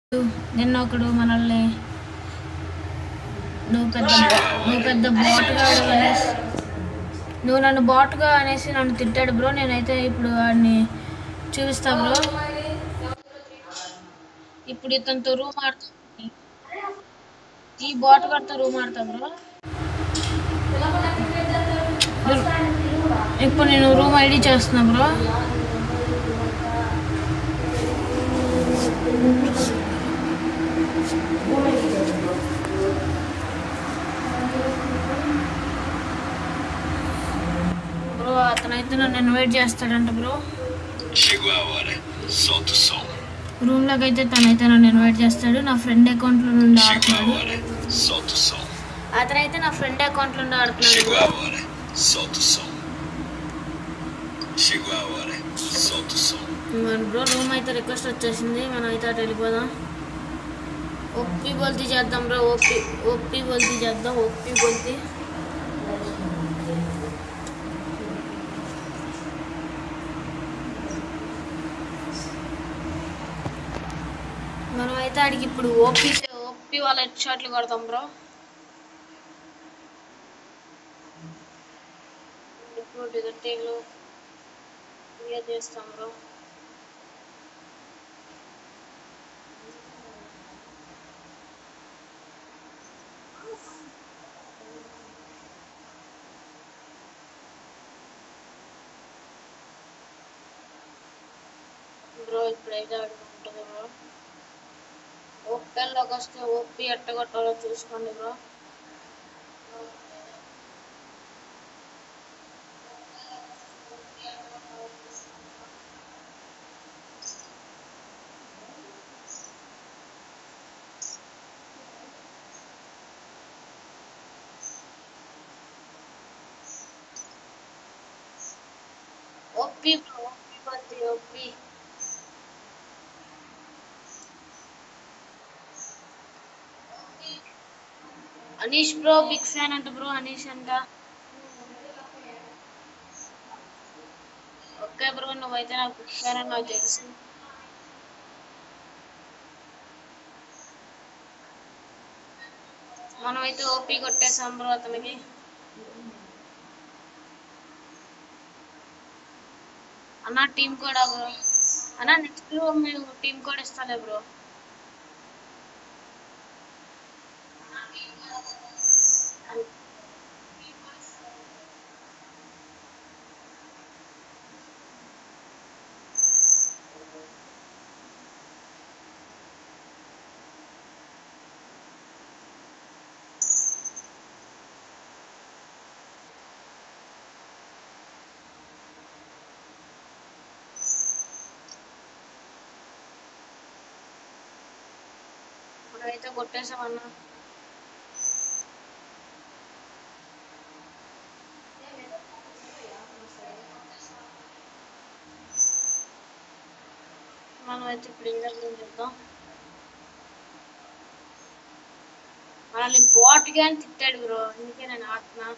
నిన్న ఒకడు మనల్ని నువ్వు పెద్ద నువ్వు పెద్ద బాటుగా అనేసి నువ్వు నన్ను బాటుగా అనేసి నన్ను తిట్టాడు బ్రో నేనైతే ఇప్పుడు వాడిని చూపిస్తా బ్రో ఇప్పుడు ఇతనితో రూమ్ ఆడుతా ఈ బాట్ గారితో రూమ్ ఆడతా బ్రో ఇప్పుడు నేను రూమ్ ఐడి చేస్తున్నా బ్రో బ్రో అతనైతే నన్ను ఇన్వైట్ చేస్తాడంట bro Chegou a hora. Solta o som. Room లోకి అయితే తనైతే నన్ను ఇన్వైట్ చేస్తాడు నా ఫ్రెండ్ అకౌంట్ లో నుండి Chegou a ఆడుతున్నాడు hora. Solta o som. అతనైతే నా ఫ్రెండ్ అకౌంట్ నుండి ఆడుతున్నాడు Chegou bro a hora. Solta o som. Chegou a hora. Solta o som. మన బ్రో రూమ్ అయితే రిక్వెస్ట్ వచ్చేసింది మనం అయితే అటు వెళ్ళిపోదాం ఒప్పి బొల్తి చేద్దాం బ్రో ఒప్పి ఒప్పి బొల్తి చేద్దాం ఒప్పి బొల్తి మనం అయితే ఆడికి ఇప్పుడు ఓపి ఓపి వాళ్ళ హెడ్ షాట్లు కొడతాం బ్రో ఇప్పుడు డిగట్టేలు క్లియర్ చేస్తాం బ్రో బ్రో ఇప్పుడైతే ఆడుకుంటుంది బ్రో ఓపెన్లోకి వస్తే ఓపి ఎట్టగొట్టాలో చూసుకోండి బ్రో ఓపి బ్రో ఓపి బద్ది OP Anish bro big fan అంట బ్రో అనీష్ అంట ఓకే బ్రో నువ్వైతే నాకు బిగ్ ఫ్యాన్ అని నాకు తెలుసు మనమైతే ఓపీ కొట్టేసాం బ్రో అతనికి అన్న టీం కూడా బ్రో అన్న నెక్స్ట్ మేము టీం కోడ్ ఇస్తాలే బ్రో మనమైతే కొట్టేసాం అన్న మనమైతే ఇప్పుడు ఏం జరిగింది చూద్దాం మనల్ని బాట్ గా అని తిట్టాడు బ్రో అందుకే నేను ఆడుతున్నా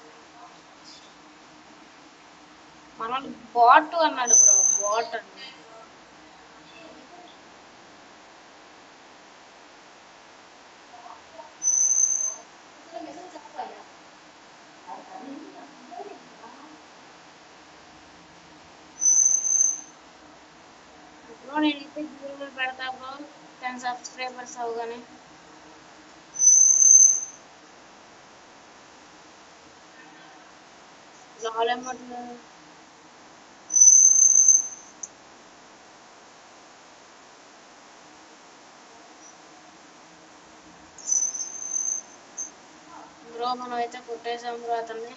మనల్ని బాట్ అన్నాడు బ్రో బాట్ అని బ్రో నేనైతే గూగుల్ పెడతా బ్రో టెన్ సబ్స్క్రైబర్స్ అవగానే లాలెమ్మట్లు బ్రో మనం అయితే కొట్టేసాం బ్రో అతన్ని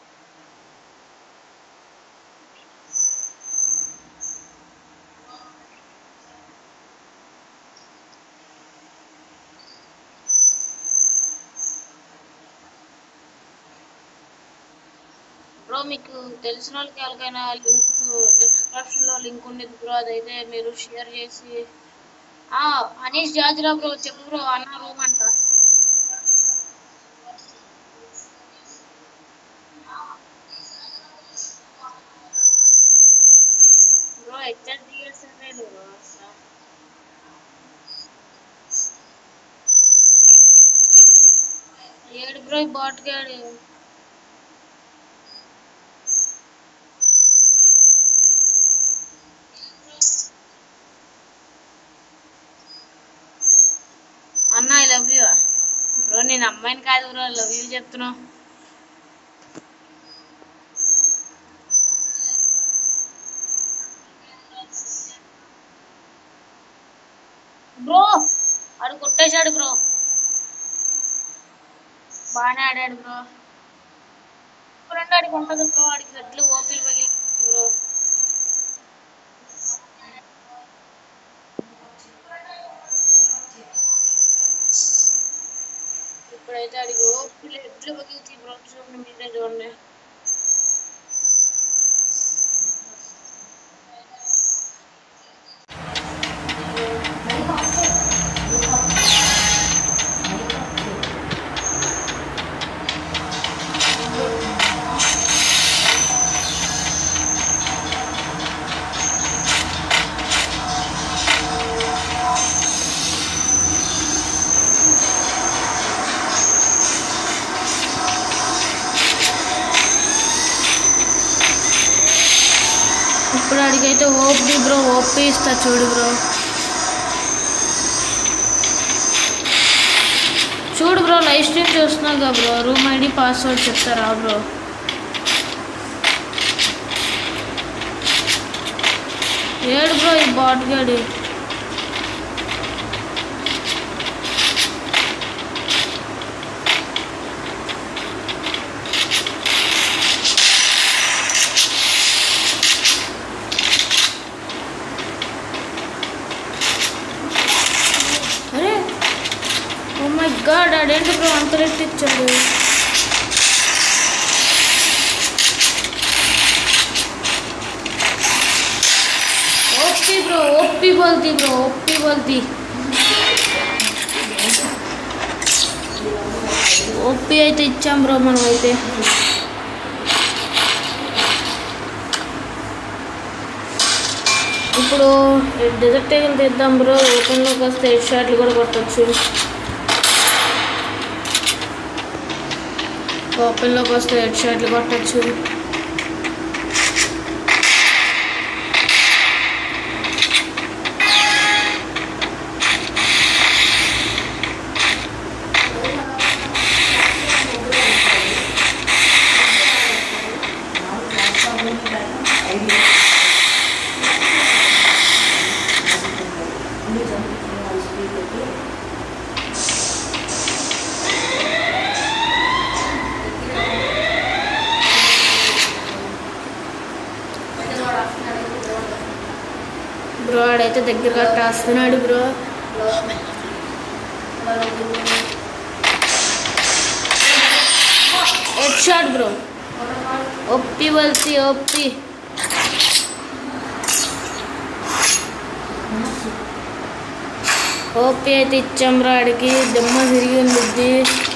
బ్రో మీకు తెలిసిన వాళ్ళకి ఎవరికైనా లింక్ డిస్క్రిప్షన్ లో లింక్ ఉండేది బ్రో అదైతే మీరు షేర్ చేసి ఆ అనీష్ జాజురా బ్రో చెప్పు బ్రో అన్న రూమ్ అంట బ్రో హెచ్ఆర్ దిగేస్తానే బ్రో అసలు ఏడు బ్రో ఈ బాట్ గాడు అన్న ఐ లవ్ యూ బ్రో నేను అమ్మాయిని కాదు బ్రో లవ్ యూ చెప్తున్నావు బ్రో ఆడు కొట్టేశాడు బ్రో బాగానే ఆడాడు బ్రో ఫ్రెండ్ ఆడికి ఉంటుంది బ్రో ఆడికి రెడ్లు ఓపీలు పగిలి బ్రో ఇప్పుడైతే ఆడికి ఓపీలు ఎడ్లు పగిలిచి బ్రో చూడండి మీరే చూడండి ఇప్పుడు అడిగైతే ఓపీ బ్రో ఓపీ ఇస్తా చూడు బ్రో చూడు బ్రో లైవ్ స్ట్రీమ్ చూస్తున్నావు కదా బ్రో రూమ్ ఐడి పాస్వర్డ్ చెప్తారా బ్రో ఏడు బ్రో ఈ బాట్ గాడి అరే ఓ మై గాడ్ ఆడేంటి బ్రో అంత రెట్ ఇచ్చాడు ఓపీ బ్రో ఓపీ బోల్తీ బ్రో ఓపీ బోల్తీ ఓపీ అయితే ఇచ్చాం బ్రో మనం అయితే ఇప్పుడు డెజర్ట్ టేబుల్ తెద్దాం బ్రో ఓపెన్లోకి వస్తే హెడ్ షాట్లు కూడా కొట్టచ్చు ఓపెన్లోకి వస్తే హెడ్ షాట్లు కొట్టచ్చు బ్రో ఆడైతే దగ్గర కట్టేస్తున్నాడు బ్రో హెడ్ షాట్ బ్రో ఒప్పి వల్సి ఒప్పి ఓపి అయితే ఇచ్చాం బ్రో ఆడికి దెమ్మ తిరిగి ఉంది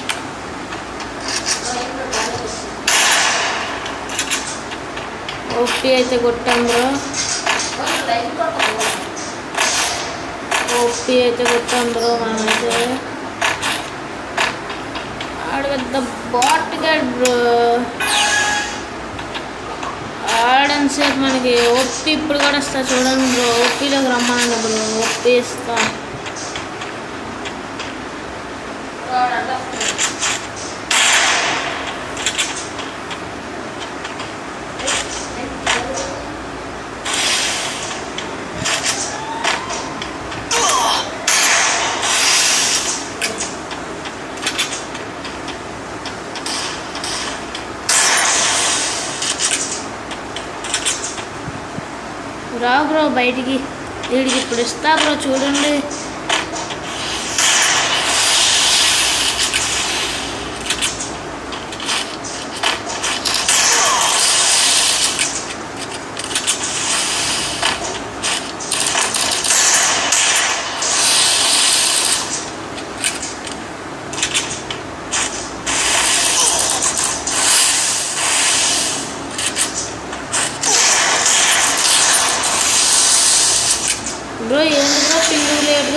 ఓపి అయితే కొట్టాం బ్రో ఓపి అయితే కొట్టాం బ్రో మనమైతే ఆడ పెద్ద బాట్ గడ్ బ్రో ఆడని సేపు మనకి ఓపి ఇప్పుడు కూడా వస్తా చూడండి బ్రో ఓపీలోకి రమ్మనండి బ్రో ఓపి ఇస్తా రా బ్రో బయటికి వీడికి ఇప్పుడు ఇస్తా బ్రో చూడండి బ్రో ఏంటి బ్రో పింగు లేడు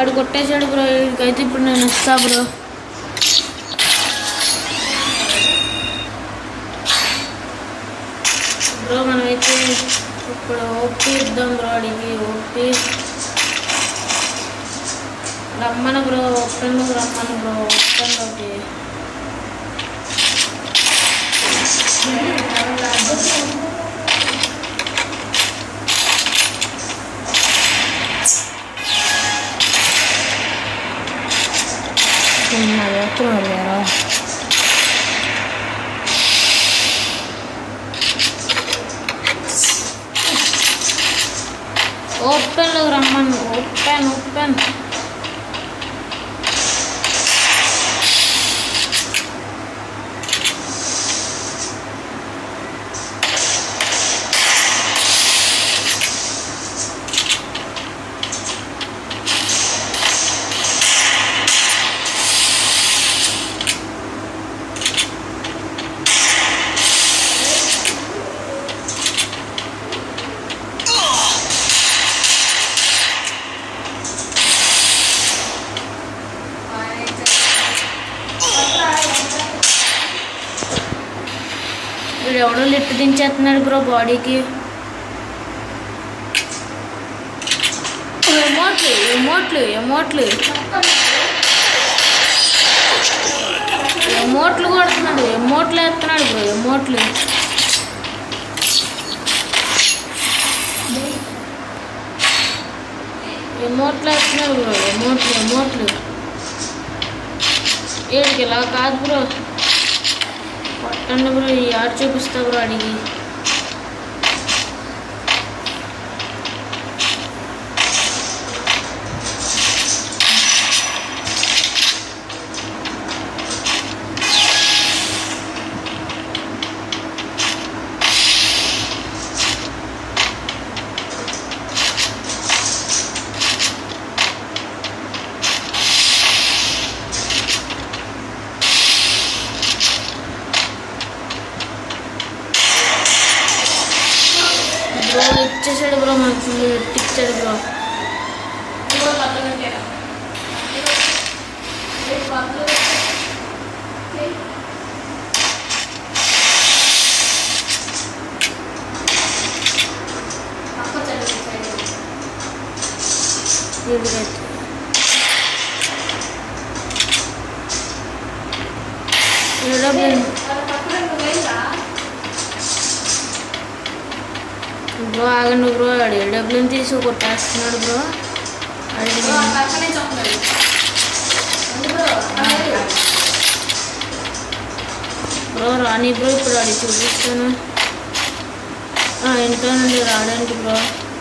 వాడు కొట్టేశాడు బ్రో వీడికైతే ఇప్పుడు నేను వస్తా బ్రో బ్రో మనమైతే ఇప్పుడు ఓపీ ఇద్దాం బ్రో అడిగి ఓపీ రమ్మను బ్రో ఓపెన్ రమ్మను బ్రో ఓపెన్లోకి అది వస్తున్నాడు లేరా ఓపెన్లో రమ్మను ఓపెన్ ఓపెన్ వీడు ఎవడో లిఫ్ట్ దించేస్తున్నాడు బ్రో బాడీకి ఎమోట్లు ఎమోట్లు ఎమోట్లు ఎమోట్లు కొడుతున్నాడు ఎమోట్లు వేస్తున్నాడు బ్రో ఎమోట్లు ఎమోట్లు వేస్తున్నాడు బ్రో ఎమోట్లు ఎమోట్లు వీడికి ఇలా కాదు బ్రో కొట్టండి బ్రో ఈ ఆడ చూపిస్తా బ్రో అడిగి బ్రో ఇచ్చేసాడు బ్రో మనకు ఫుల్ ఇచ్చాడు బ్రో వీడికైతే వీడు బ్రో ఆగండి బ్రో ఆడు డబ్బులు తీసి కొట్టేస్తున్నాడు బ్రో అడిగి బ్రో రాని బ్రో ఇప్పుడు అడిగి చూపిస్తాను ఆ, ఇంట్లోనండి రావడానికి బ్రో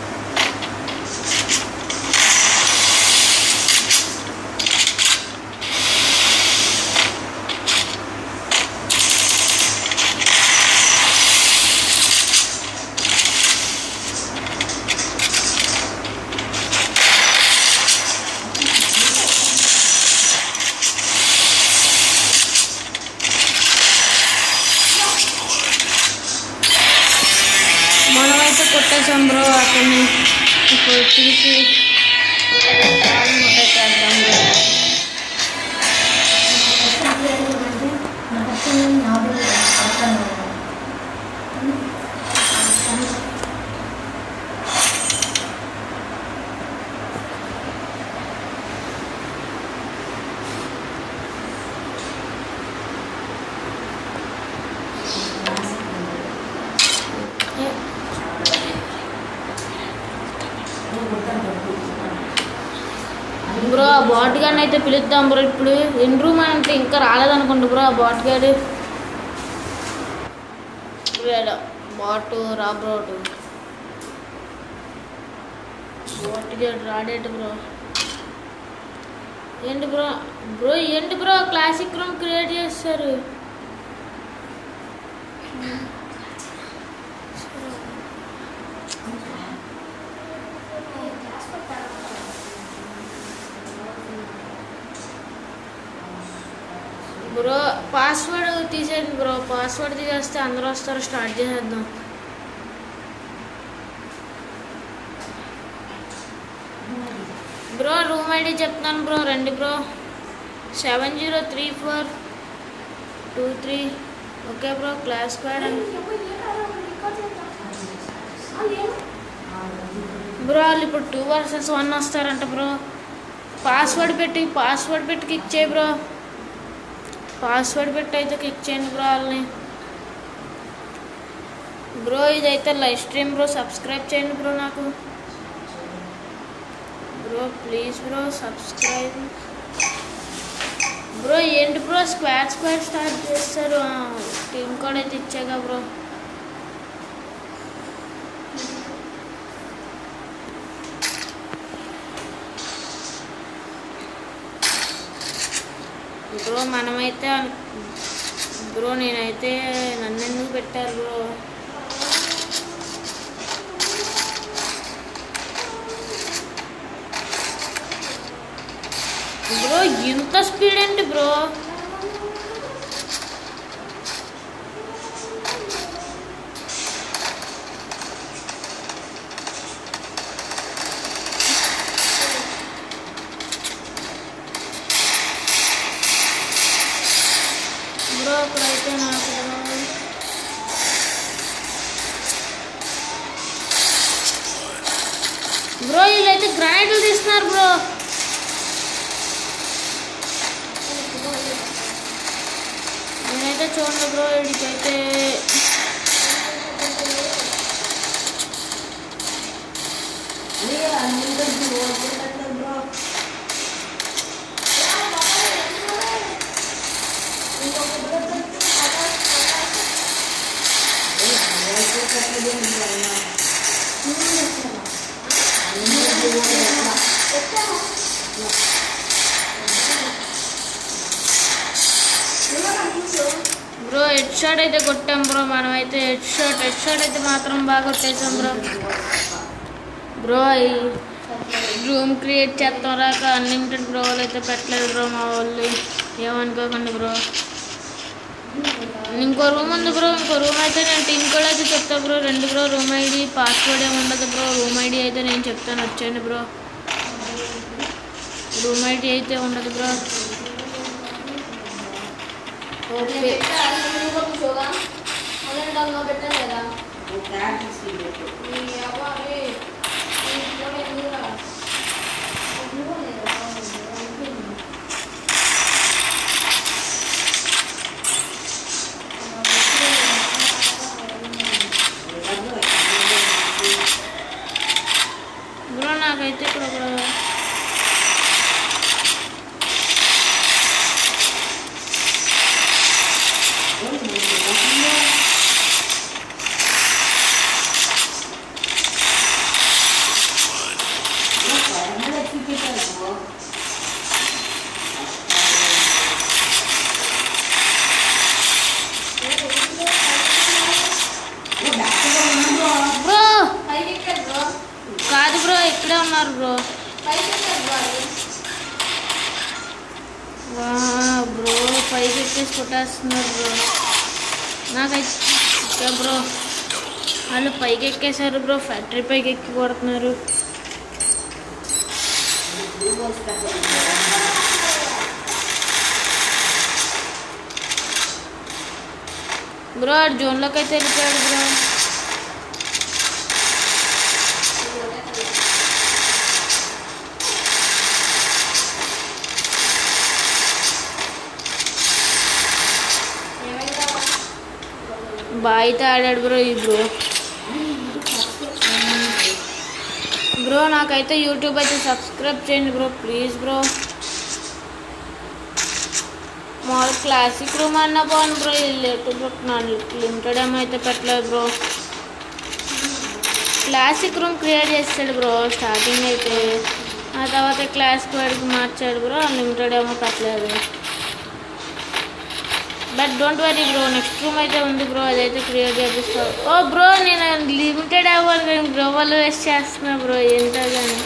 మనమైతే కొట్టేసాం బ్రో అతన్ని ఇప్పుడు తీసి కొట్టేద్దాం బ్రో బ్రో ఆ బాట్ గాడిని అయితే పిలుద్దాం బ్రో ఇప్పుడు ఎన్ని రూమ్ అంటే ఇంకా రాలేదనుకుంటా బ్రో ఆ బాట్ గాడు బాట్ రా బ్రో బాట్ గాడు రాడేటి బ్రో ఏంటి బ్రో బ్రో ఏంటి బ్రో క్లాసిక్ రూమ్ క్రియేట్ చేస్తారు బ్రో పాస్వర్డ్ తీసేయండి బ్రో పాస్వర్డ్ తీసేస్తే అందరూ వస్తారు స్టార్ట్ చేసేద్దాం బ్రో రూమ్ ఐడి చెప్తాను బ్రో రండి bro seven zero three four two three okay bro class squad అండి బ్రో వాళ్ళు ఇప్పుడు టూ వర్సెస్ వన్ వస్తారంట బ్రో పాస్వర్డ్ పెట్టి పాస్వర్డ్ పెట్టి క్లిక్ చేయి బ్రో పాస్వర్డ్ పెట్టి అయితే క్లిక్ చేయండి బ్రో వాళ్ళని బ్రో ఇదైతే లైవ్ స్ట్రీమ్ బ్రో సబ్స్క్రైబ్ చేయండి బ్రో నాకు bro please bro subscribe bro ఏంటి బ్రో స్క్వాడ్ స్క్వాడ్ స్టార్ట్ చేస్తారు టీమ్ కోడ్ అయితే ఇచ్చాగా బ్రో బ్రో మనమైతే అను- బ్రో నేనైతే నన్ను ఎందుకు పెట్టారు బ్రో బ్రో ఇంత స్పీడ్ ఏంటి బ్రో బ్రో అక్కడైతే నాకు బ్రో బ్రో వీళ్ళైతే గ్రానైట్లు తీస్తున్నారు బ్రో నేనైతే చూడండి బ్రో వీడికైతే బ్రో హెడ్ షాట్ అయితే కొట్టాం బ్రో మనమైతే హెడ్ షాట్ హెడ్ షాట్ అయితే మాత్రం బాగా కొట్టేసాం బ్రో బ్రో ఈ రూమ్ క్రియేట్ చేస్తాం రాక అన్లిమిటెడ్ బ్రో వాళ్ళు అయితే పెట్టలేదు బ్రో మా వాళ్ళు ఏమనుకోకండి బ్రో ఇంకో రూమ్ ఉంది బ్రో ఇంకో రూమ్ అయితే నేను టీమ్ కూడా అయితే చెప్తా బ్రో రెండు బ్రో రూమ్ ఐడి పాస్వర్డ్ ఏమి ఉండదు బ్రో రూమ్ ఐడి అయితే నేను చెప్తాను వచ్చేయండి బ్రో రూమ్ ఐడి అయితే ఉండదు బ్రో ఓకే బ్రో నాకైతే ఇక్కడ ఒక బ్రో కాదు బ్రో ఇక్కడే ఉన్నారు బ్రో వా బ్రో పైకి ఎక్కేసి కొట్టేస్తున్నారు బ్రో నాకైతే ఓకే బ్రో వాళ్ళు పైకి ఎక్కేశారు బ్రో ఫ్యాక్టరీ పైకి ఎక్కి కొడుతున్నారు బ్రో ఆడు జోన్లోకి అయితే వెళ్ళిపోయాడు బ్రో బాగా అయితే ఆడాడు బ్రో ఈ బ్రో బ్రో నాకైతే యూట్యూబ్ అయితే సబ్స్క్రైబ్ చేయండి బ్రో ప్లీజ్ బ్రో మామూలు క్లాసిక్ రూమ్ అన్న బాగుంది బ్రో ఇది లేదు బ్రో లిమిటెడ్ ఏమో అయితే పెట్టలేదు బ్రో క్లాసిక్ రూమ్ క్రియేట్ చేస్తాడు బ్రో స్టార్టింగ్ అయితే ఆ తర్వాత క్లాసిక్ వాడికి మార్చాడు బ్రో లిమిటెడ్ ఏమో పెట్టలేదు but don't worry bro next room అయితే ఉంది బ్రో అదైతే క్రియేట్ చేపిస్తా ఓ బ్రో నేను లిమిటెడ్ అవ్వాలి కానీ బ్రో వాళ్ళు వేస్ట్ చేస్తున్నా బ్రో ఎంత కానీ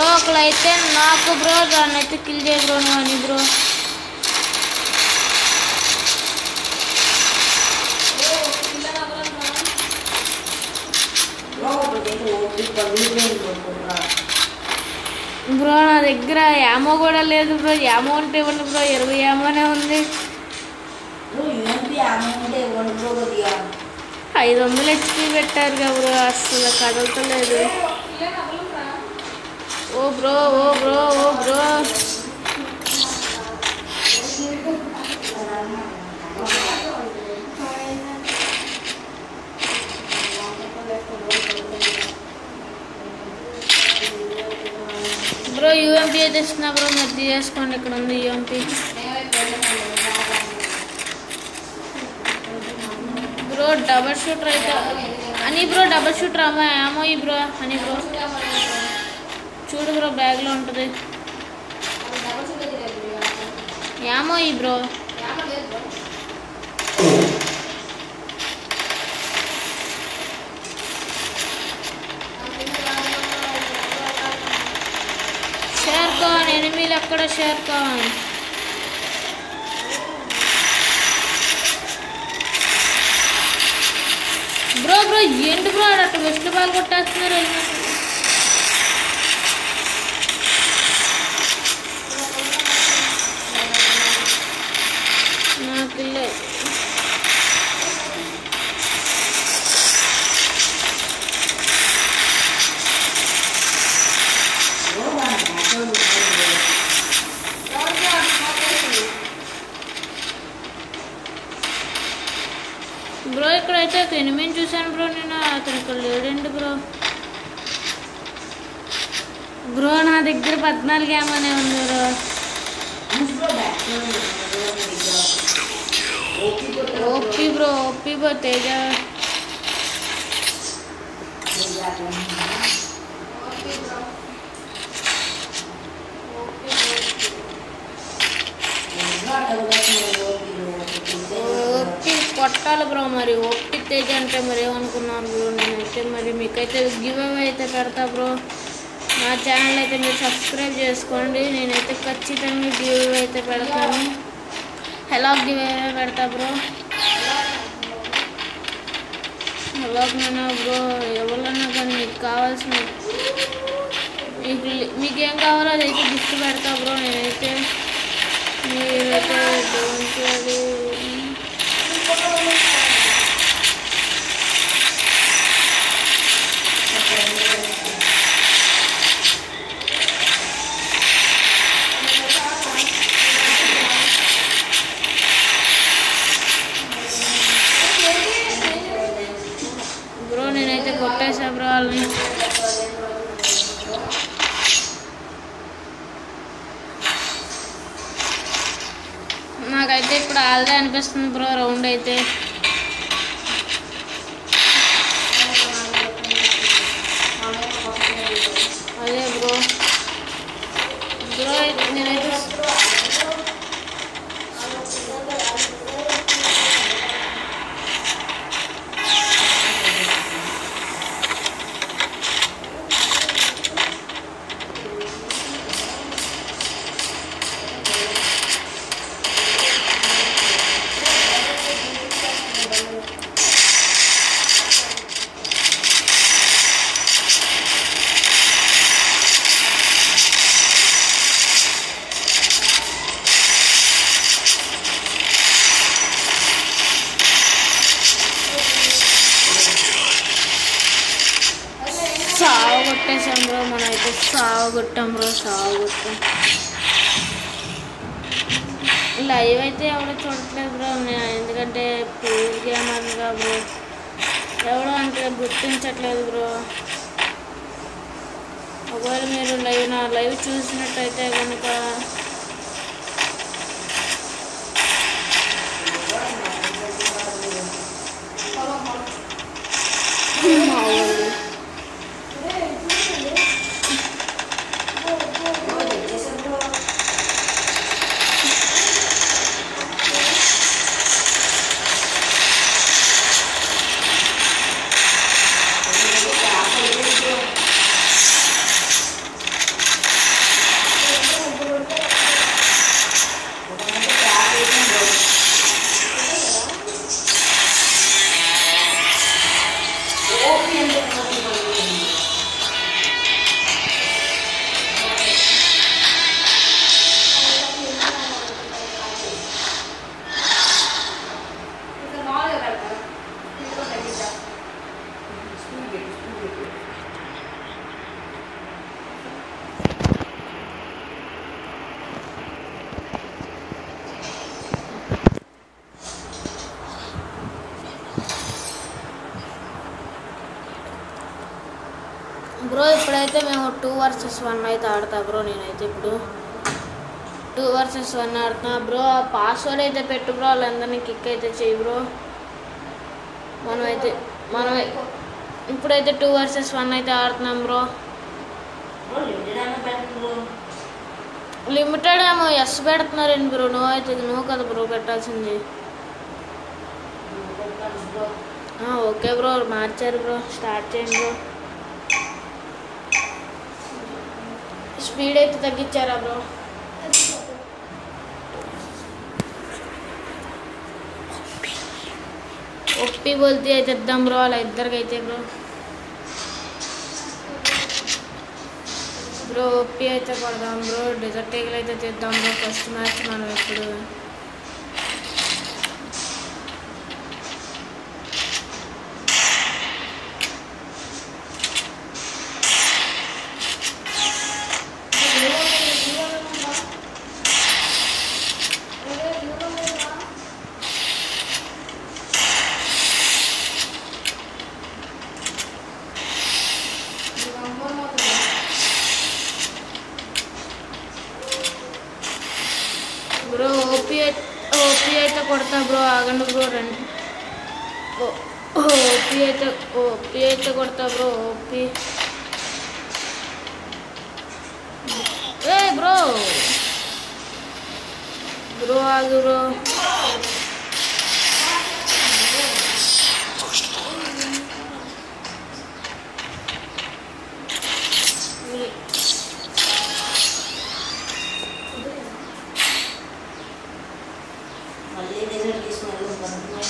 బ్రో ఒకళ్ళైతే నాకు బ్రో దాన్ని అయితే కిల్ చేయ బ్రో నువ్వు అని బ్రో బ్రో నా దగ్గర యామో కూడా లేదు బ్రో యామో ఉంటే ఇవ్వండి బ్రో ఇరవై యామోనే ఉంది ఐదు వందలు హెచ్పి పెట్టారు కదా బ్రో అసలు కదలతలేదు oh bro oh bro oh bro bro UMP అయితే ఇస్తున్నా బ్రో మీరు తీసేసుకోండి ఇక్కడ ఉంది యూఎంపీ బ్రో డబల్ షూటర్ అయితే అని బ్రో డబల్ షూటర్ అమ్మా ఏమో ఈ బ్రో అని బ్రో చూడు బ్రో బ్యాగ్లో ఉంటుంది ఏమో ఈ బ్రో షేర్ ఖాన్ ఎనిమిది అక్కడ షేర్ ఖాన్ బ్రో బ్రో ఏంటి బ్రో ఆడ అటు వెస్ట్ బాల్ కొట్టేస్తున్నారు నాకు ఇల్లే బ్రో ఇక్కడైతే ఒక ఎనిమిది చూశాను బ్రో నేను అతను ఇక్కడ లేడండి బ్రో బ్రో నా దగ్గర పద్నాలుగు ఏమనే ఉంది bro OP bro OP bro Teja OP కొట్టాలి బ్రో మరి ఓపీ తేజ అంటే మరి ఏమనుకున్నారు బ్రో నేనైతే మరి మీకైతే గివ్ అవే అయితే పెడతా బ్రో నా ఛానల్ అయితే మీరు సబ్స్క్రైబ్ చేసుకోండి నేనైతే ఖచ్చితంగా గివ్ అవే అయితే పెడతాను హలో గివ్ అవే పెడతా బ్రో హలో నేను బ్రో ఎవరన్నా కానీ మీకు కావాల్సిన మీకు మీకేం కావాలో అదైతే గిఫ్ట్ పెడతా బ్రో నేనైతే మీరైతే డోంట్ వరీ. బ్రో నేనైతే కొట్టేసా బ్రో వాళ్ళని నాకైతే ఇప్పుడు ఆల్దే అనిపిస్తుంది బ్రో రౌండ్ అయితే అదే బ్రో బ్రో నేనైతే సాగు కొట్టేసాం బ్రో మనం అయితే సాగు కొట్టాం బ్రో సాగు కొట్టాం లైవ్ అయితే ఎవడో చూడట్లేదు బ్రో నేను ఎందుకంటే ప్యూర్ గేమ్ అనగా బ్రో ఎవడో అంటే గుర్తించట్లేదు బ్రో ఒకవేళ మీరు లైవ్ నా లైవ్ చూసినట్టయితే కనుక మా వాళ్ళు బ్రో ఇప్పుడైతే మేము టూ వర్సెస్ వన్ అయితే ఆడతా బ్రో నేనైతే ఇప్పుడు టూ వర్సెస్ వన్ ఆడుతున్నా బ్రో ఆ పాస్వర్డ్ అయితే పెట్టు బ్రో వాళ్ళందరినీ కిక్ అయితే చేయి బ్రో మనమైతే మనమే ఇప్పుడైతే టూ వర్సెస్ వన్ అయితే ఆడుతున్నాం బ్రో లిమిటెడ్ ఏమో ఎస్ పెడుతున్నారండి బ్రో నువ్వు అయితే నువ్వు కదా బ్రో పెట్టాల్సింది ఆ, ఓకే బ్రో మార్చారు బ్రో స్టార్ట్ చేయండి బ్రో స్పీడ్ అయితే తగ్గించారా బ్రో ఒప్పి బోల్తే అయితే ఇద్దాం బ్రో అలా ఇద్దరికి అయితే బ్రో బ్రో ఒప్పి అయితే కొడదాం బ్రో డెజర్ట్ ఈగల్ అయితే తీద్దాం బ్రో ఫస్ట్ మ్యాచ్ మనం ఇప్పుడు బ్రో ఓపీ ఓపీ అయితే కొడతా బ్రో ఆగండి బ్రో రండి ఓపీ అయితే ఓపీ అయితే కొడతా బ్రో ఓపీ ఏ బ్రో బ్రో ఆగు బ్రో మళ్ళీ రిజల్ట్ తీసుకుని వెళ్తాను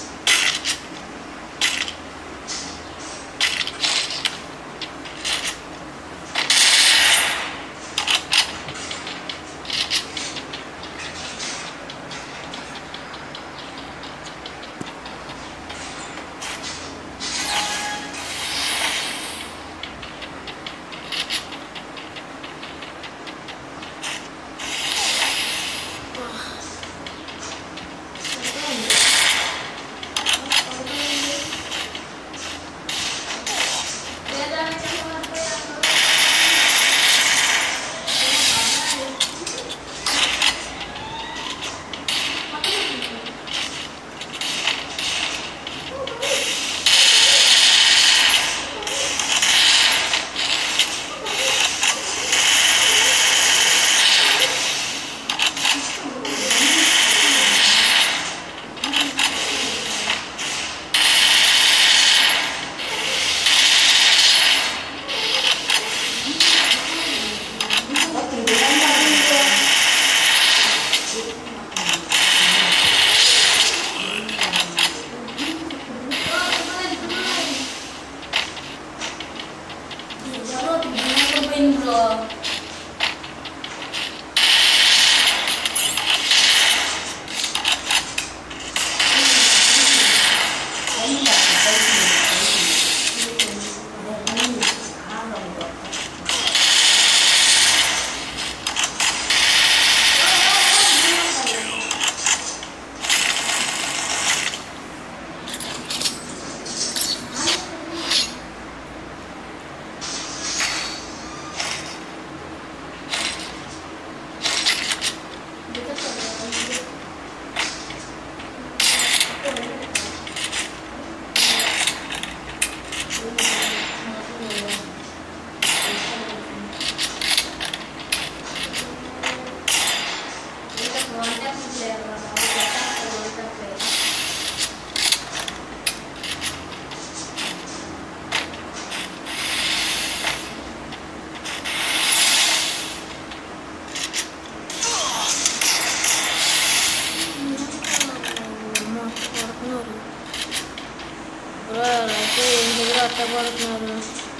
బ్రో అయితే ఏం దగ్గర అట్టబడుతున్నారు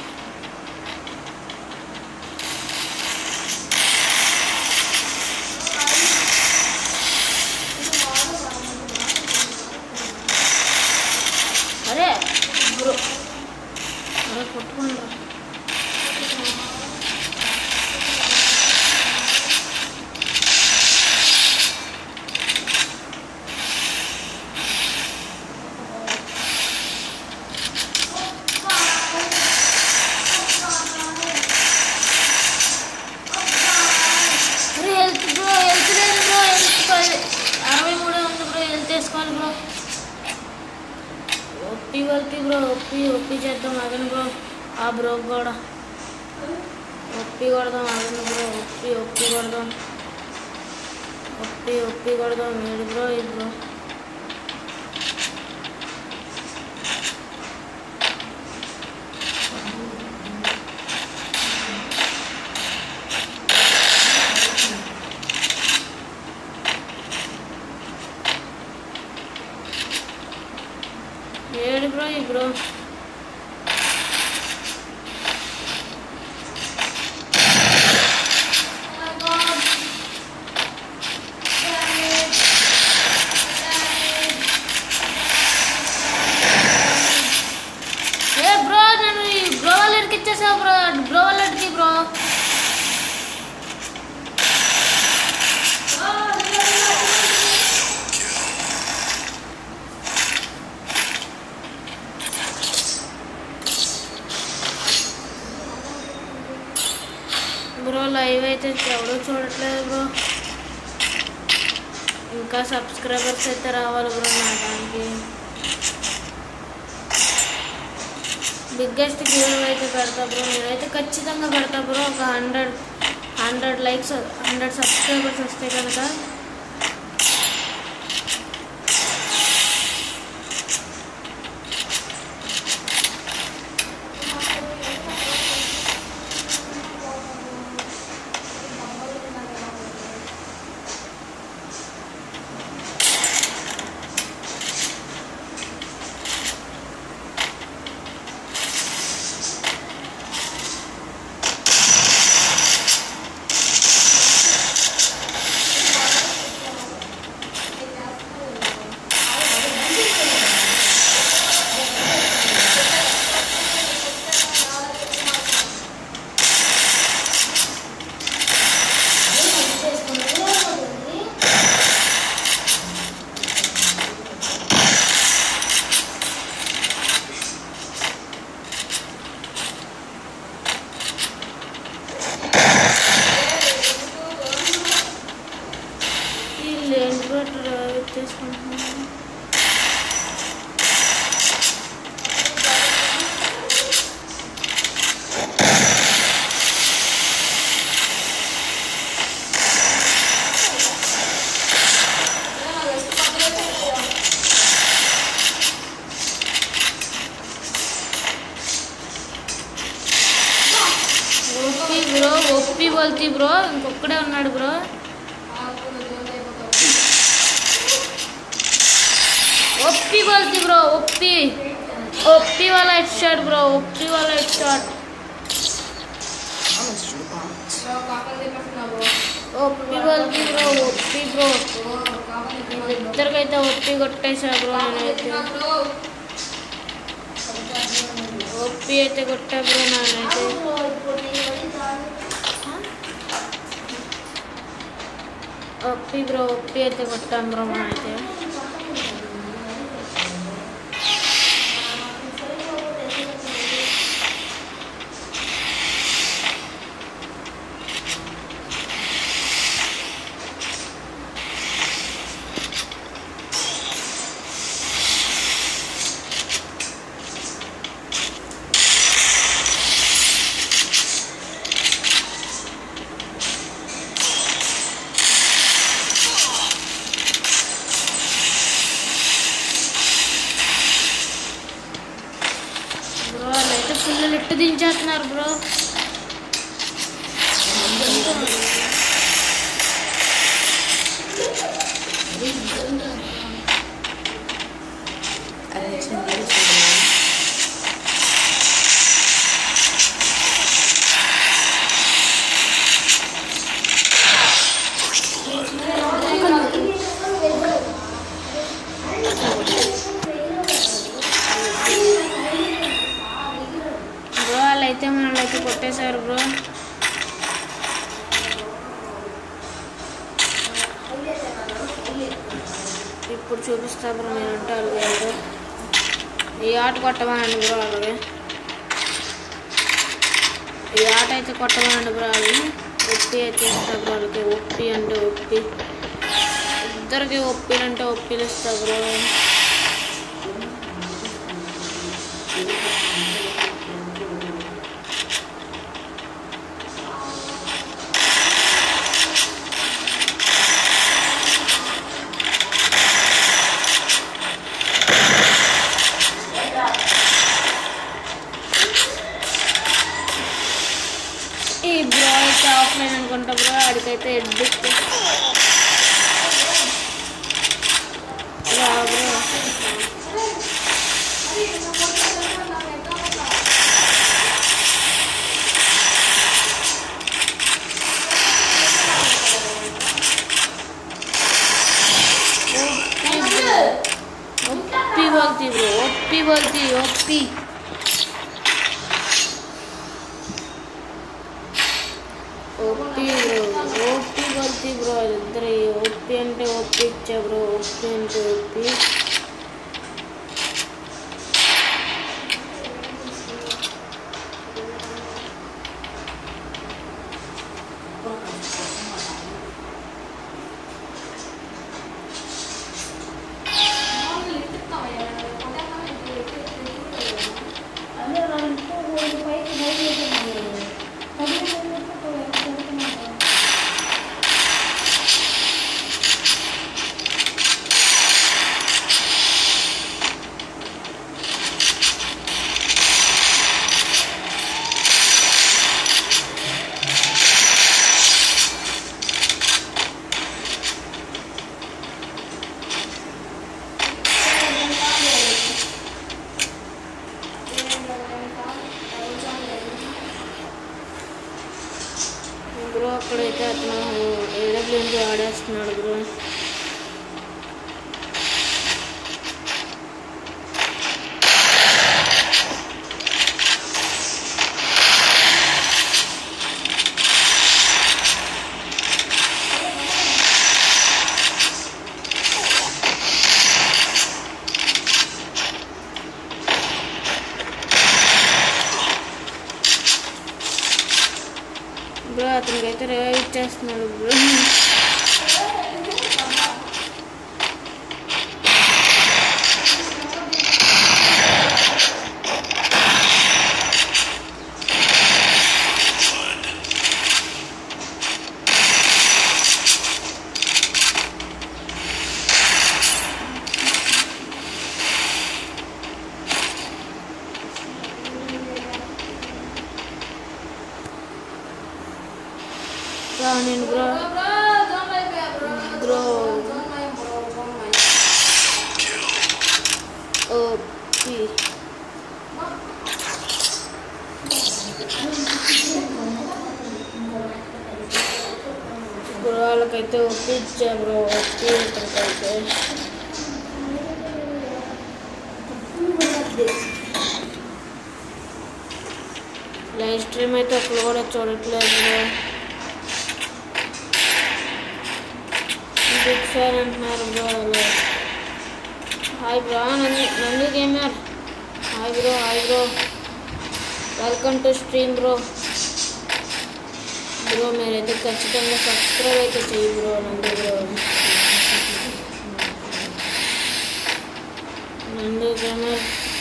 అరే బ్రో అరే కొట్టుకుంటా Bye. ఒప్పి బ్రో ఒప్పి ఒప్పి చేద్దాం ఆగండి బ్రో ఆ బ్రో కూడా ఒప్పి కొడదాం ఆగండి బ్రో ఒప్పి ఒప్పి కొడదాం ఒప్పి ఒప్పి కొడదాం ఏడు బ్రో ఇది బ్రో ఏడు బ్రో ఈ బ్రో ఏ బ్రో నేను ఈ బ్రో వాళ్ళకి ఇచ్చేసా బ్రో బ్రో వాళ్ళకి బ్రో బ్రో లైవ్ అయితే ఎవడో చూడట్లేదు బ్రో ఇంకా సబ్స్క్రైబర్స్ అయితే రావాలి బ్రో నా దానికి బిగ్గెస్ట్ గివ్ అయితే పెడతా బ్రో నేనైతే ఖచ్చితంగా పెడతా బ్రో ఒక hundred hundred likes hundred subscribers వస్తే కనుక వీళ్ళు ఏంటి బ్రో డ్రైవ్ చేసుకుంటున్నారు ఒప్పి బ్రో ఒప్పి బోల్తి బ్రో ఇంకొక్కడే ఉన్నాడు బ్రో ఒప్పి బోల్తి బ్రో ఒప్పి ఒప్పి వాళ్ళ హెడ్ షాట్ బ్రో ఒప్పి వాళ్ళ హెడ్ షాట్ ఒప్పి బోల్తి బ్రో ఒప్పి బ్రో ఇద్దరికైతే ఒప్పి కొట్టేసా బ్రో నేనైతే ఒప్పి అయితే కొట్టా బ్రో నానైతే ఒప్పి బ్రో ఒప్పి అయితే కొట్టాం బ్రో మనైతే బ్రో వాళ్ళైతే ఫుల్ లిట్ దించేస్తున్నారు బ్రో అది వచ్చింది చూడండి బ్రో వాళ్ళైతే మనల్ని అయితే కొట్టేశారు బ్రో ఇప్పుడు చూపిస్తా బ్రో నేను ఉంటాను ఏంటో ఈ ఆట కొట్టమనండి బ్రో అలాగే ఈ ఆట అయితే కొట్టమనండి బ్రో అది ఒప్పి అయితే ఇస్తా బ్రో వాళ్ళకి ఒప్పి అంటే ఒప్పి ఇద్దరికి ఒప్పిలు అంటే ఒప్పిలు ఇస్తా బ్రో రావట్లేదు అనుకుంటా బ్రో ఆడికైతే ఎడ్డిక్ట్ రా బ్రో ओपी बोलती ब्रो ओपी बोलती ओपी ఓపీ బ్రో ఓపీ బల్తి బ్రో ఇద్దరు ఓపీ అంటే ఓపీ ఇచ్చా బ్రో ఓపీ అంటే ఓపీ బ్రో అక్కడైతే అతను ఏడబ్ల్యూఎంపీ ఆడేస్తున్నాడు బ్రో బ్రో అతనికి అయితే రివైవ్ ఇచ్చేస్తున్నాడు బ్రో కానీ బ్రో బ్రో ఓపీ బ్రో వాళ్ళకైతే ఒప్పి ఇచ్చా బ్రో ఒప్పి ఇతనికైతే లైవ్ స్ట్రీమ్ అయితే ఒకరు కూడా చూడట్లేదు బ్రో బిగ్ ఫ్యాన్ అంటున్నారు బ్రో వాళ్ళు hi bro Nandi Nandi gamer hi bro hi bro welcome to stream bro bro మీరైతే ఖచ్చితంగా సబ్స్క్రైబ్ అయితే చెయ్యి bro Nandi bro Nandi gamer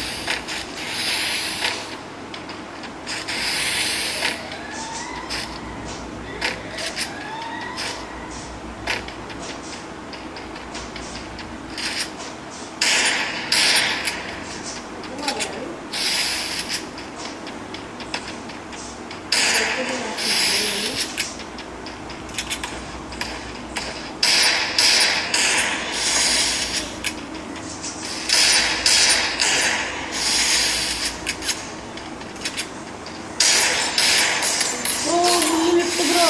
bro lift bro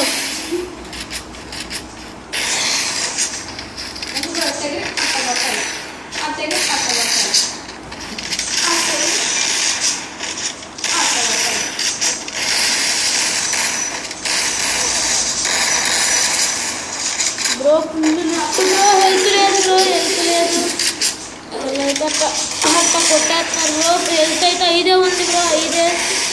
bro full lift bro health లేదు బ్రో హెల్త్ లేదు వీళ్ళైతే అట్ట అట్ట కొట్టేస్తున్నారు బ్రో హెల్త్ అయితే ఐదే ఉంది బ్రో ఐదే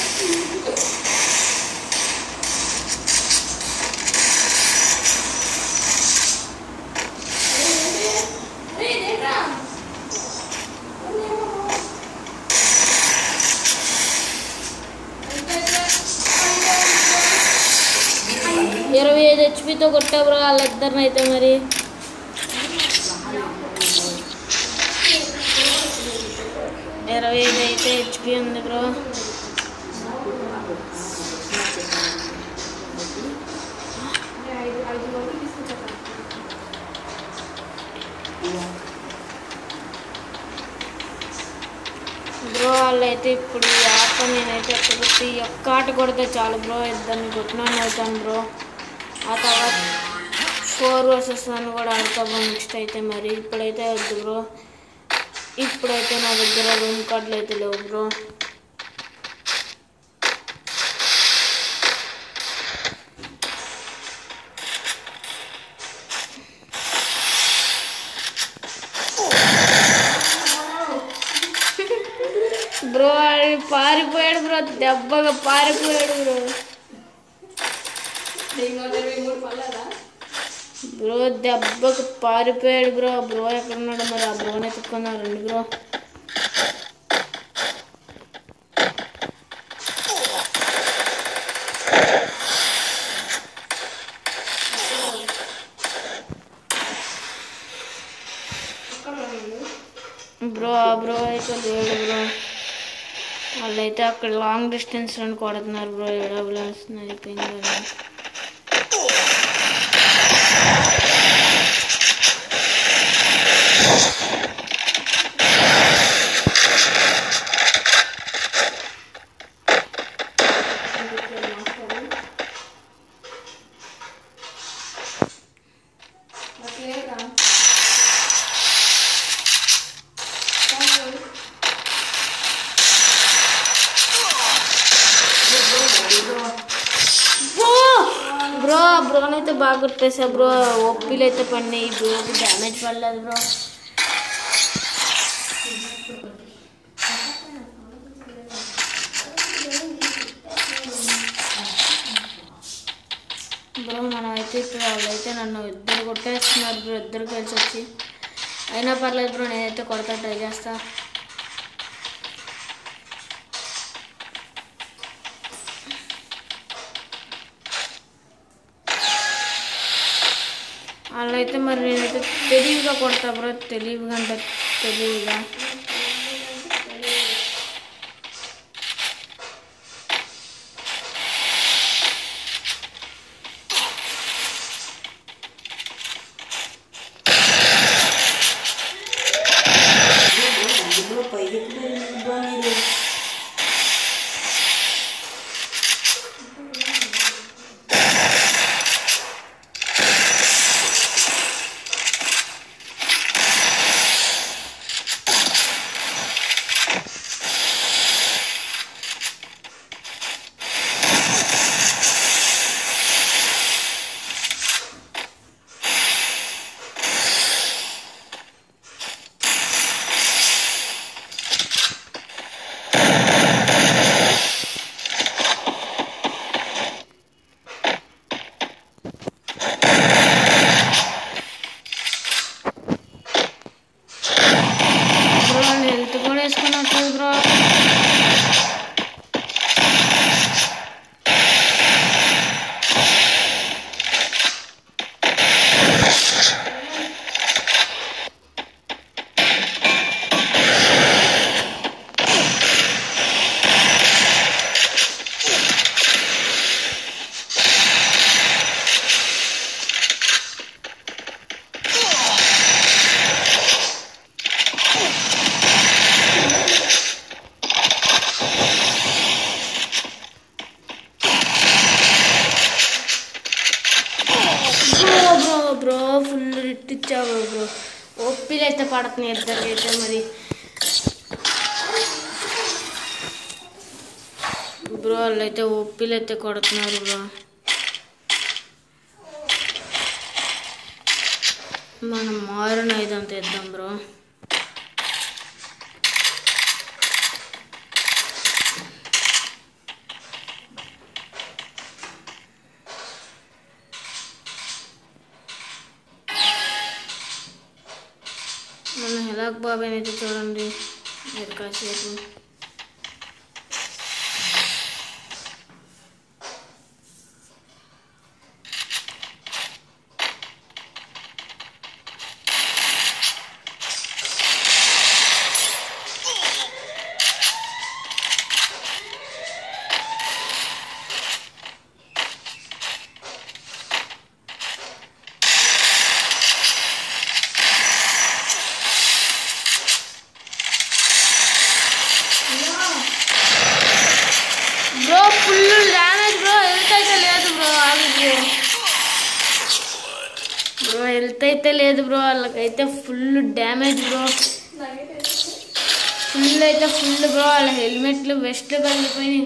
ఇరవై ఐదు హెచ్పితో కొట్టా బ్రో వాళ్ళిద్దరిని అయితే మరి ఇరవై ఐదు అయితే హెచ్పి ఉంది బ్రో వాళ్ళైతే ఇప్పుడు ఈ ఆట నేనైతే ఎక్కడికి ఈ ఒక్క ఆట కొడితే చాలు బ్రో ఇద్దరిని కొట్టినాను అవుతాను బ్రో ఆ తర్వాత ఫోర్ వర్సెస్ వన్ కూడా ఆడతా బ్రో నెక్స్ట్ అయితే మరి ఇప్పుడైతే వద్దు బ్రో ఇప్పుడైతే నా దగ్గర రూమ్ కార్డులు అయితే లేవు బ్రో బ్రో ఆడు పారిపోయాడు బ్రో దెబ్బగా పారిపోయాడు బ్రో బ్రో దెబ్బకు పారిపోయాడు బ్రో బ్రో ఎక్కడున్నాడు మరి ఆ బ్రోని ఎత్తుకున్నారు రండి బ్రో బ్రో ఆ బ్రో అయితే లేడు బ్రో వాళ్ళైతే అక్కడ లాంగ్ డిస్టెన్స్ రన్ కొడుతున్నారు బ్రో ఏడబుల్ వస్తున్నది పింగ్ అని. బ్రో బ్రోని అయితే బాగా కొట్టేసా బ్రో ఒప్పిలు అయితే పడినాయి బ్రోకి డ్యామేజ్ పడలేదు బ్రో బ్రో మనం అయితే ఇప్పుడు వాళ్ళైతే నన్ను ఇద్దరు కొట్టేస్తున్నారు బ్రో ఇద్దరు కలిసి వచ్చి అయినా పర్లేదు బ్రో నేనైతే కొడతా ట్రై చేస్తా వాళ్ళైతే మరి నేనైతే తెలివిగా కొడతా బ్రో తెలివిగా అంటే తెలివిగా అందులో పైకి ఎక్కిపోయింది బ్రో మీరు బ్రో నేను హెల్త్ కూడా వేసుకున్నట్లేదు bro bro bro bro full రిట్ ఇచ్చావు బ్రో ఒప్పిలు అయితే పడుతున్నాయి ఇద్దరికైతే మరి బ్రో వాళ్ళైతే ఒప్పిలు అయితే కొడుతున్నారు బ్రో మనం మారున ఇదంతా ఇద్దాం బ్రో మన హెలాక్ బాబాయ్ అయితే చూడండి మీరు కాసేపు హెల్త్ అయితే లేదు బ్రో వాళ్ళకైతే ఫుల్ డ్యామేజ్ బ్రో ఫుల్ అయితే ఫుల్ బ్రో వాళ్ళ హెల్మెట్లు వెస్ట్లు పగిలిపోయినాయి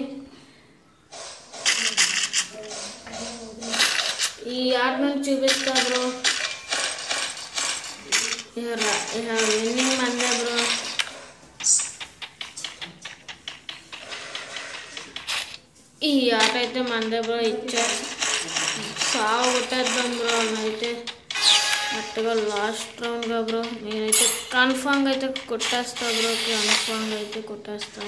ఈ ఆట నుంచి చూపిస్తా బ్రో ఇక రా- ఇక విన్నింగ్ మందే బ్రో ఈ ఆట అయితే మందే బ్రో ఇచ్చారు సాగు కొట్టేద్దాం బ్రో అయితే అట్టుగా లాస్ట్ రౌండ్గా బ్రో నేనైతే కన్ఫామ్గా అయితే కొట్టేస్తా బ్రో కన్ఫామ్గా అయితే కొట్టేస్తా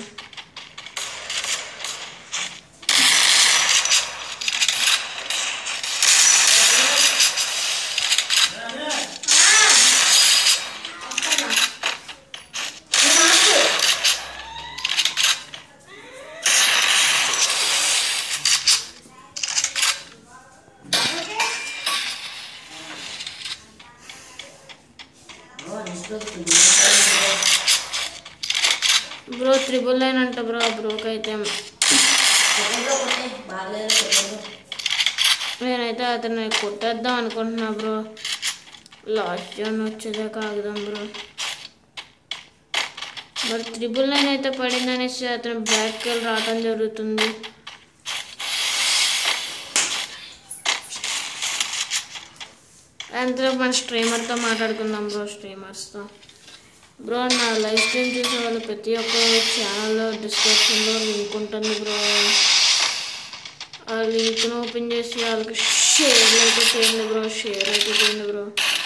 బ్రో త్రిబుల్ లైన్ అంట బ్రో బ్రోకి అయితే బాగలేదు నేనైతే అతన్ని కొట్టేద్దాం అనుకుంటున్నా బ్రో లాస్ట్ జోన్ వచ్చేదాకా ఆగుదాం బ్రో మరి త్రిబుల్ నైన్ అయితే పడిందనేసి అతను బ్యాక్కి వెళ్ళి రావటం జరుగుతుంది అంతలో మన స్ట్రీమర్తో మాట్లాడుకుందాం బ్రో స్ట్రీమర్స్తో బ్రో నా లైవ్ స్ట్రీమ్ చూసే వాళ్ళు ప్రతి ఒక్క ఛానల్లో డిస్క్రిప్షన్లో లింక్ ఉంటుంది బ్రో ఆ లింక్ను ఓపెన్ చేసి వాళ్ళకి షేర్ అయితే చేయండి బ్రో షేర్ అయితే చేయండి బ్రో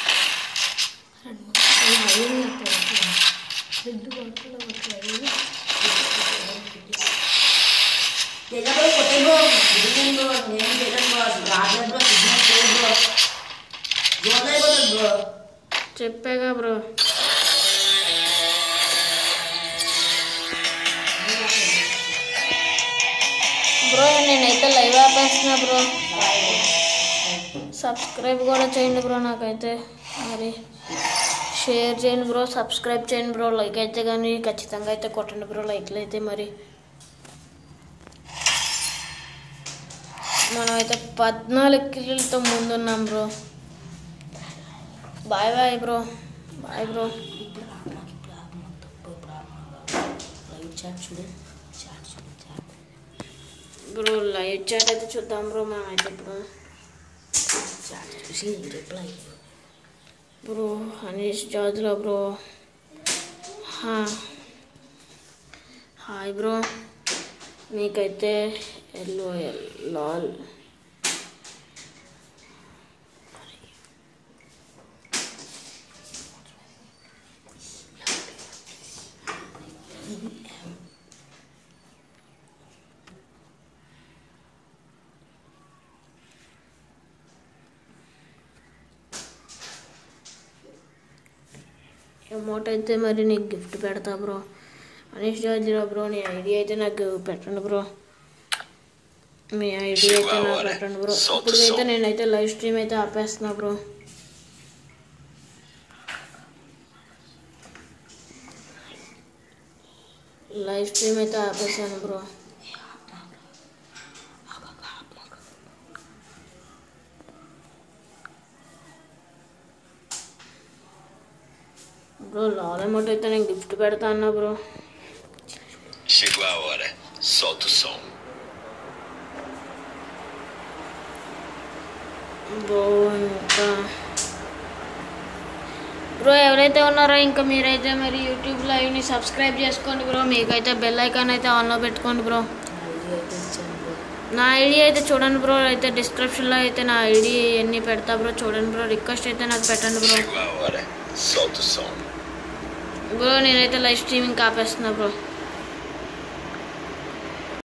తెల్లబడి కొట్టే బ్రో బిల్డింగ్ బ్రో నేను చేయడం బ్రో రాలేదు బ్రో సిగ్నల్ లేదు బ్రో జోన్ అయిపోతుంది బ్రో చెప్పాగా బ్రో బ్రో నేనైతే లైవ్ ఆపేస్తున్నా బ్రో సబ్స్క్రైబ్ కూడా చేయండి బ్రో నాకైతే మరి షేర్ చేయండి బ్రో సబ్స్క్రైబ్ చేయండి బ్రో లైక్ అయితే కానీ ఖచ్చితంగా అయితే కొట్టండి బ్రో లైక్లు అయితే మరి మనమైతే పద్నాలుగు కిలోలతో ముందున్నాం bro bye bye bro bye bro live chat చూడు చాట్ చూడు చాట్ బ్రో లైవ్ చాట్ అయితే చూద్దాం బ్రో మనం అయితే ఇప్పుడు చాట్ చూసి రిప్లై బ్రో అనీష్ జాజ్లో బ్రో హా. హాయ్ బ్రో మీకైతే ఎల్లో లాల్ అమౌంట్ అయితే మరి నీకు గిఫ్ట్ పెడతా బ్రో అనీష్ జార్జిరా బ్రో నీ ఐడి అయితే నాకు పెట్టండి బ్రో మీ ఐడి అయితే నాకు పెట్టండి బ్రో ఇప్పుడైతే నేనైతే లైవ్ స్ట్రీమ్ అయితే ఆపేస్తున్నా బ్రో లైవ్ స్ట్రీమ్ అయితే ఆపేసాను బ్రో బ్రో లాల్ అమౌంట్ అయితే నేను గిఫ్ట్ పెడతా అన్నా bro Chegou a hora. Solta o som. Bro ఇంకా బ్రో ఎవరైతే ఉన్నారో ఇంకా మీరైతే మరి యూట్యూబ్ లైవ్ని సబ్స్క్రైబ్ చేసుకోండి బ్రో మీకైతే బెల్ ఐకాన్ అయితే ఆన్లో పెట్టుకోండి బ్రో ఐడి అయితే ఇచ్చాను బ్రో నా ఐడి అయితే చూడండి బ్రో అయితే డిస్క్రిప్షన్లో అయితే నా ఐడి ఎన్ని పెడతా బ్రో చూడండి బ్రో రిక్వెస్ట్ అయితే నాకు పెట్టండి bro Chegou a hora. Solta o som. Bro నేనైతే లైవ్ స్ట్రీమింగ్ ఆపేస్తున్నా బ్రో